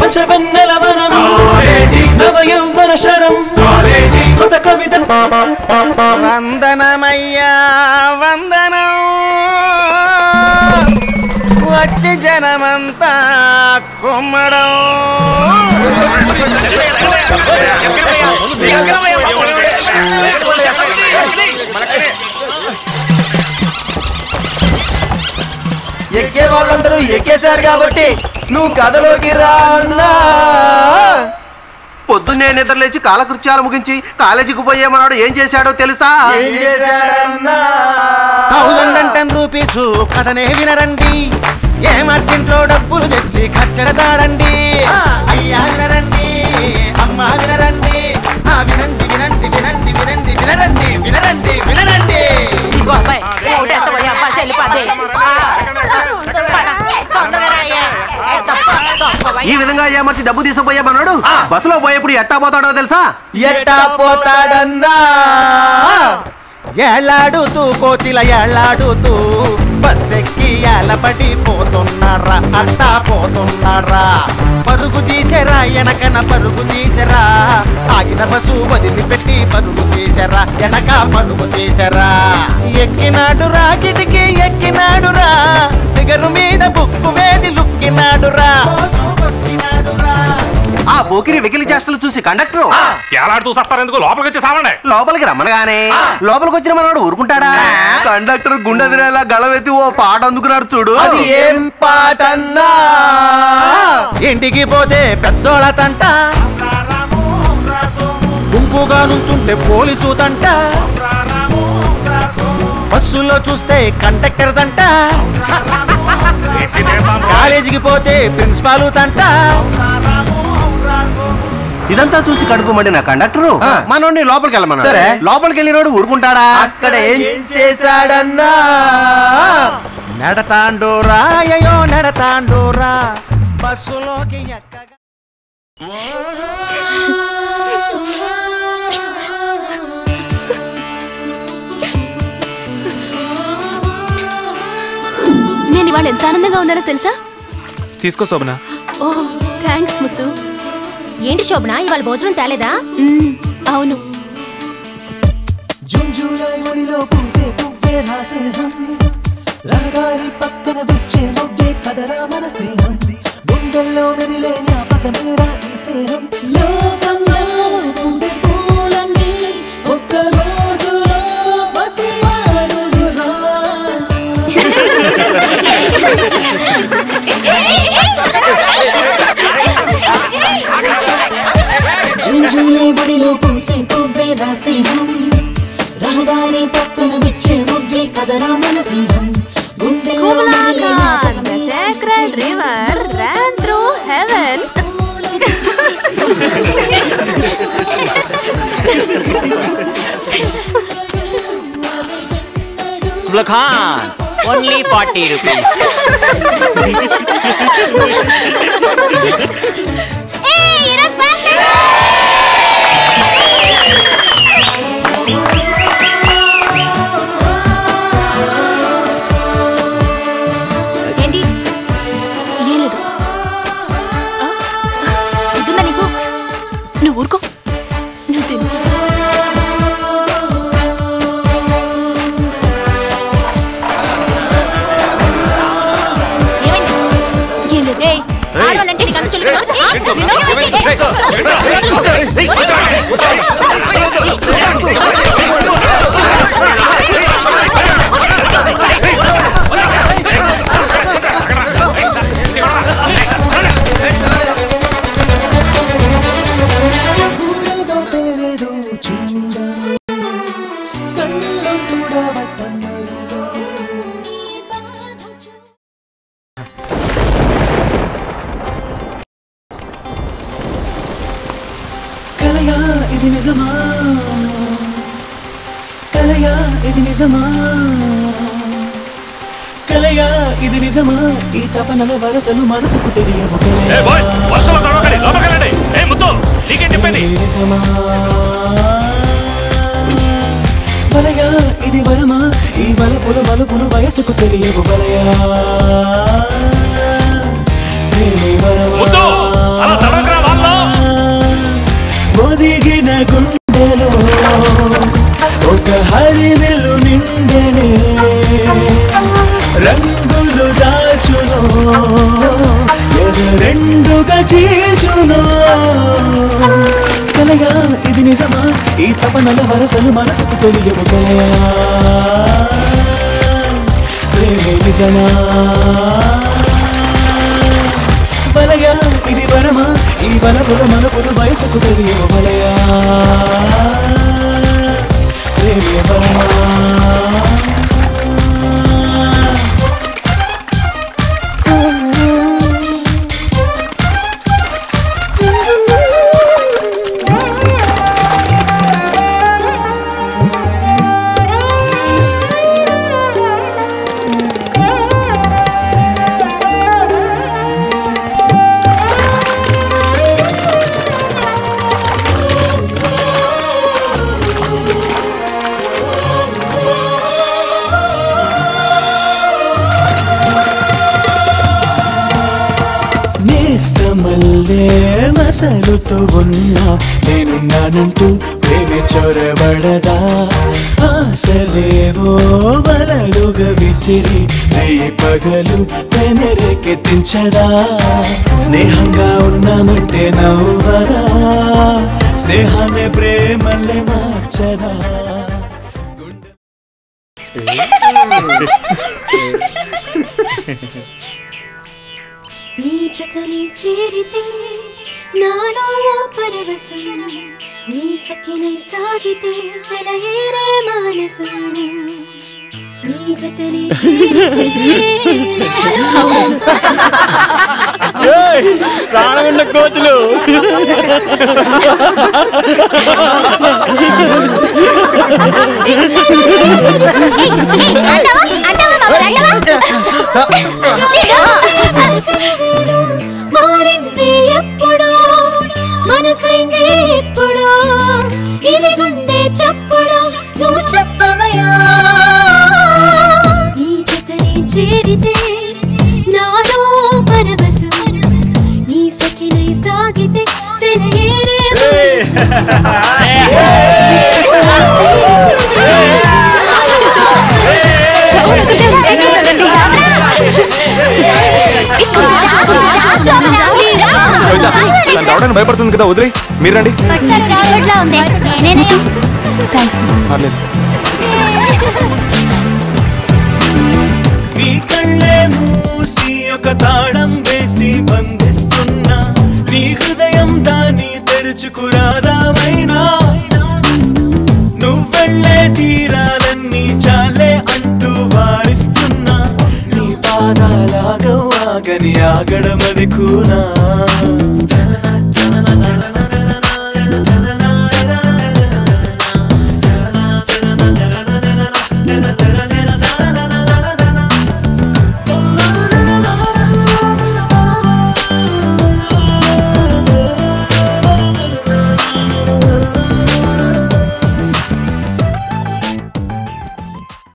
పంచవెన్నెలవనం నవ యౌవన శరం కొత్త కవిత వందనమయ్యా వందనం వచ్చి జనమంతా కుమ్మడం ఎక్కే వాళ్ళందరూ ఎక్కేశారు కాబట్టి నువ్వు కథలోకి రా అన్నా పొద్దున్నే నిద్ర లేచి కాలకృత్యాలు ముగించి కాలేజీకి పోయే మనవాడు ఏం చేశాడో తెలుసా ఏం చేశాడన్నా థౌజండ్ అండ్ టెన్ రూపీస్ కథనే వినరండి ఏ మర్చింట్లో డబ్బులు తెచ్చి ఖర్చడతాడండి అయ్యా వినరండి అమ్మ వినరండి ఆ వినండి వినండి వినండి వినండి వినరండి వినరండి వినరండి ఇదిగో అబ్బాయి ఒకటి ఎత్తబోయే అబ్బాయి వెళ్ళిపోద్ది తొందరగా రాయ్యా ఏ, తప్ప, తప్ప, ఈ విధంగా ఏమర్చి డబ్బు తీసుకుపోయే మనవాడు బస్సులో పోయేప్పుడు ఎట్టా పోతాడో తెలుసా ఎట్టా పోతాడన్నా ఏలాడుతూ కోతిల ఏలాడుతూ బస్సెక్కి ఏలపడి పోతున్నారా అట్టా పోతున్నారా పరుగు తీసరా వెనకన పరుగు తీసరా ఆగిన బస్సు వదిలిపెట్టి పరుగు తీసరా వెనక పరుగు తీసరా ఎక్కినాడురా కిటికీ ఎక్కినాడురా ఫిగరు మీద బుక్కు వేది లుక్కినాడురా ఆ పోకిరి వెకిలి చేష్టలు చూసి కండక్టర్ ఎలాడుతూ సస్తారు ఎందుకు లోపలికి వచ్చి సావండి లోపలికి రమ్మనగానే లోపలికి వచ్చిన మనవాడు ఊరుకుంటాడా కండక్టర్ గుండె తినేలా గళవెత్తి ఓ పాట అందుకున్నాడు చూడు అది ఏం పాటన్నా ఇంటికి పోతే పెద్దోళ్ళ తంట గుంపుగా నుంచుంటే పోలీసు తంట బస్సులో చూస్తే కండక్టర్ తంట కాలేజీకి పోతే ప్రిన్సిపాల్ తంట ఇదంతా చూసి కడుపు మండిన కండక్టర్ మనోడిని లోపలికి వెళ్ళమన్నాడు సరే. లోపలికి వెళ్ళినోడు ఊరుకుంటాడా అక్కడ ఏం చేశాడన్నా నడతాండోరా అయ్యో నడతాండోరా బస్సులోకి ఎక్కగా నేను ఇవాళ ఎంత ఆనందంగా ఉన్నానో తెలుసా తీసుకో శోభన ఓ థ్యాంక్స్ ముత్తు ఏంటి శోభన ఇవాళ భోజనం తేలేదా మ్మ్, అవును జుంజుళాయ్ ఒడిలో పూసే పువ్వే నా స్నేహం రహదారి పక్కన విచ్చే మొగ్గే కదరా మన స్నేహం గుండెల్లో మెదిలే జ్ఞాపకమేరా ఈ స్నేహం లోకంలో పూసే పూలన్నీ ఒక్క రోజులో పసివాడురా జుంజుళాయ్ ఒడిలో పూసే పువ్వే నా స్నేహం రహదారి పక్కన విచ్చే మొగ్గే కదరా మన స్నేహం గుండెల్లో మెదిలే జ్ఞాపకమేరా ఈ స్నేహం. ఖాన్ ఓన్లీ ఫార్టీ రూపీస్ ఏంటి ఏం లేదు ఆ? ఇదుందా నీకు నువ్వు ఊరుకో నువ్వు తిను ఏమైంది? ఏం లేదు. ఏయ్, ఆడవాళ్ళంటే నీకు అంత చులకనా? ఆ? నిన్ను? ఊరేదో పేరేదో చూడని కళ్ళలో కూడా వట్టమరుగో ఈ బాధ చూ కలయా ఇది నిజమా కలయా ఇది నిజమా కలయా ఇది నిజమా ఈ తపనల వరసలు మనసుకు తెలియవు ఏ బాయ్స్ వర్షంలో తడవకండి లోపలికి వెళ్ళండి ఏ ముద్దు నీకేం చెప్పింది ఇది నిజమా వలయా ఇది వరమా ఈ వలపులు మలుపులు వయసుకు తెలియవు వలయా ప్రేమే వరమా ముద్దు అలా తడవకరా వాళ్ళు ఒదిగిన గుండెలో ఒక హరివెలు నిండెనే రంగులు దాచును రెండుగా చీల్చును కలగా ఇది నిజమా ఈ తపనల వరసలు మనసుకు తెలియవు కలయా ప్రేమే నిజమా వలయా ఇది వరమా ఈ వలపుల మలుపులు వయసుకు తెలియవు వలయా ప్రేమే వరమా నేస్తమల్లే మసలుతూ ఉన్నా నేనున్నానంటూ ప్రేమి చొరబడదా ఆశలేవో వలలుగా విసిరి నెయ్యి పగలు పెనరెక్కెత్తించదా స్నేహంగా ఉన్నామంటే నవ్వదా స్నేహాన్ని ప్రేమల్లే మార్చదా నీ జతని చేరితే నాలో ఓ పరవశం నీ సఖినై సాగితే సెలయేరే మానసం నీ జతని చేరితే నాలో ఓ ప్రాణమున్న కోతులు అలసటవేరు మారింది ఎప్పుడో మనసైంది ఎప్పుడో ఇది గుండె చప్పుడు నువ్వు చెప్పవయా నీ జతని చేరితే నాలో పరవశం నీ సఖినై సాగితే సెలయేరే తను రావడానికి భయపడుతుంది కదా వదిలి మీరు రండి పర్లేదు నీ కళ్ళే మూసి ఒక తాళం వేసి బంధిస్తున్నా నీ హృదయం దాన్ని తెరుచుకురాదామైనా నువ్వెళ్ళే తీరాలన్నీ చాలే అంటూ వారిస్తున్నా నీ పాదాలాగవు ఆగని ఆగడమది కూనా